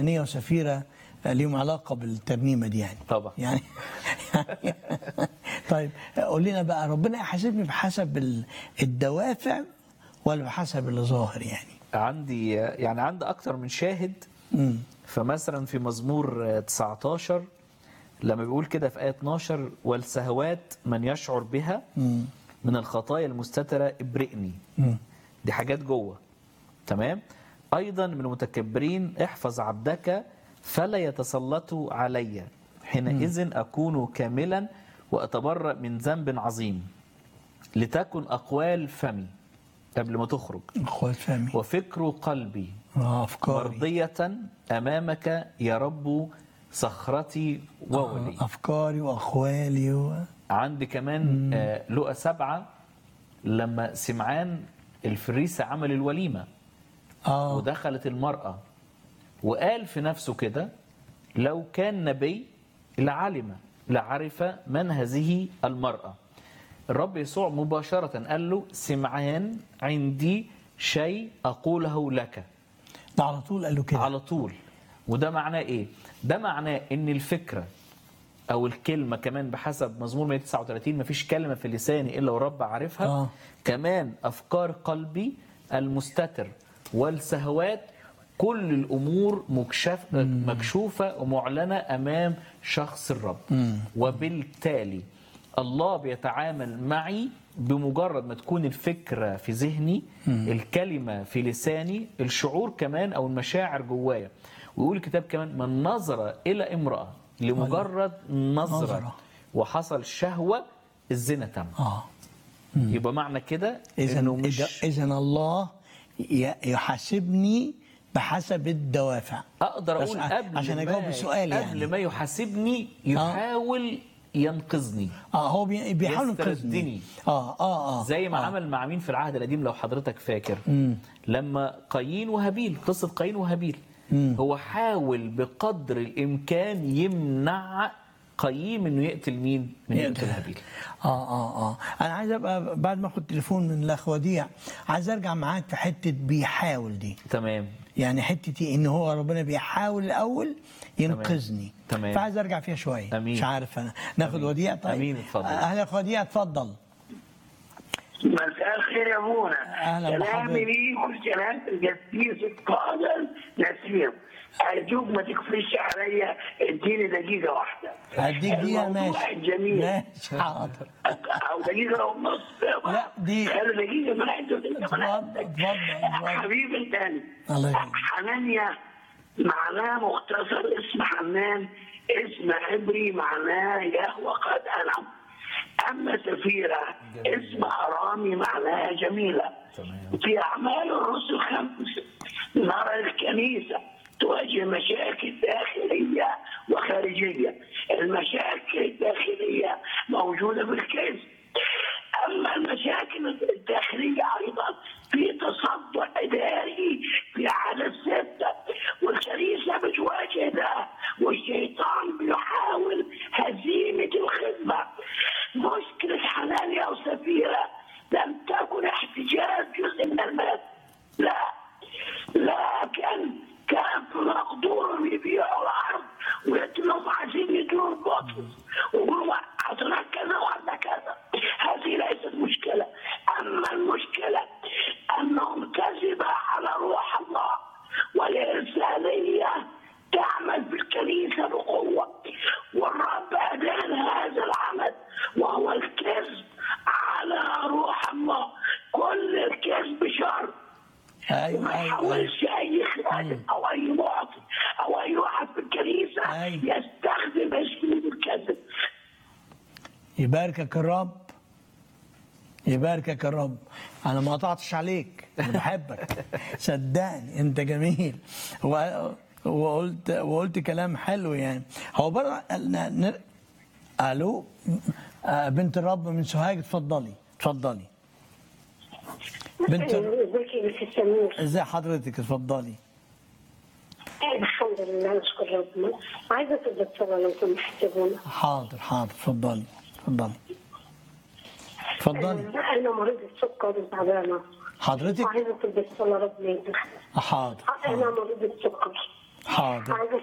انانيه وسفيره ليهم علاقه بالترنيمه دي يعني طبعا. يعني, يعني طيب قول لنا بقى ربنا يحاسبني بحسب ال- الدوافع ولا بحسب اللي ظاهر يعني عندي يعني عندي اكتر من شاهد امم فمثلا في مزمور 19 لما بيقول كده في آية 12 والسهوات من يشعر بها من الخطايا المستترة ابرئني دي حاجات جوه تمام أيضا من المتكبرين احفظ عبدك فلا يتسلطوا علي حينئذ أكون كاملا وأتبرأ من ذنب عظيم لتكن أقوال فمي قبل ما تخرج اخوات فهمي وفكر قلبي اه افكاري مرضية أمامك يا رب صخرتي وولي آه، افكاري واخوالي و... عندي كمان آه، لقى سبعة لما سمعان الفريسة عمل الوليمة اه ودخلت المرأة وقال في نفسه كده لو كان نبي لعلم لعرف من هذه المرأة الرب يسوع مباشرة قال له سمعان عندي شيء أقوله لك ده على طول قال له كده على طول وده معناه ايه ده معناه ان الفكره او الكلمه كمان بحسب مزمور 139 مفيش كلمه في لساني الا والرب عارفها آه. كمان افكار قلبي المستتر والسهوات كل الامور مكشف مكشوفه ومعلنه امام شخص الرب وبالتالي الله بيتعامل معي بمجرد ما تكون الفكره في ذهني الكلمه في لساني الشعور كمان او المشاعر جوايا ويقول الكتاب كمان من نظر الى امراه لمجرد نظره نظرة. وحصل شهوه الزنا تم اه يبقى معنى كده اذا انه مش اذا الله ي- يحاسبني بحسب الدوافع اقدر بس اقول ع- قبل عشان ما- اجاوب السؤال قبل يعني ما يحاسبني يحاول ينقذني اه هو بي- بيحاول يستردني. ينقذني اه اه اه زي ما آه. عمل مع مين في العهد القديم لو حضرتك فاكر لما قايين وهابيل قصة قايين وهابيل هو حاول بقدر الإمكان يمنع قايين انه يقتل مين من يقتل هابيل اه اه اه انا عايز ابقى بعد ما اخد تليفون من الاخ وديع عايز ارجع معاك في حته بيحاول دي تمام يعني حتتي ان هو ربنا بيحاول الاول ينقذني تمام. فعايز ارجع فيها شويه أمين. مش عارف انا ناخد وديع طيب أمين، اتفضل. اهلا اخ وديع اتفضل مساء الخير يا ابونا أهلا كلامي بحضرتك. ليك وكلام القسيس القادر نسيم ارجوك ما تكفيش عليا اديني دقيقه واحده هديك دقيقه الموضوع ماشي الجميل ماشي حاضر او دقيقه ونص لا، دي- خلي دقيقه ما عنده دقيقه ما اتفضل، عندك. اتفضل، اتفضل. حبيبي الثاني الله يخليك. حنانيا معناه مختصر اسم حنان اسم عبري معناه يهوى قد انعم اما سفيره اسم ارامي معناها جميله تمام. في اعمال الرسل خمس نرى الكنيسه تواجه مشاكل داخليه وخارجيه المشاكل الداخليه موجوده في الكنيسه اما المشاكل الداخليه ايضا في تصدع اداري في عدد سته والكنيسه بتواجه ده والشيطان بيحاول هزيمه الخدمه مشكله حنانيا وسفيره لم تكن احتجاج جزء من المال لا لكن كان في مقدورهم يبيعوا الارض ويتنهم عايزين يدوا البطل ويقولوا عطنا كذا وعطنا كذا هذه ليست مشكله اما المشكله انهم كذبوا على روح الله والارساليه تعمل في الكنيسه بقوه والرب ادان هذا العمل وهو الكذب على روح الله كل الكذب شر ايوه وما ايوه, أيوة. يحاولش اي خادم او اي معطي او اي واحد في الكنيسه أيوة. يستخدم اسلوب الكذب يباركك الرب يباركك الرب انا ما قطعتش عليك انا بحبك صدقني انت جميل و- وقلت وقلت كلام حلو يعني هو بره ن- ن- الو آه، بنت الرب من سوهاج اتفضلي اتفضلي بنت الر- ازيك يا مس سمير ازي حضرتك اتفضلي الحمد لله نشكر ربنا عايزه تبدا تصلي لو سمحت يا حاضر حاضر اتفضلي اتفضلي اتفضلي انا مريضه سكر وتعبانه حضرتك وعايزه تبدا تصلي ربنا يدخل حاضر انا حاضر مريضه سكر حاضر عايزه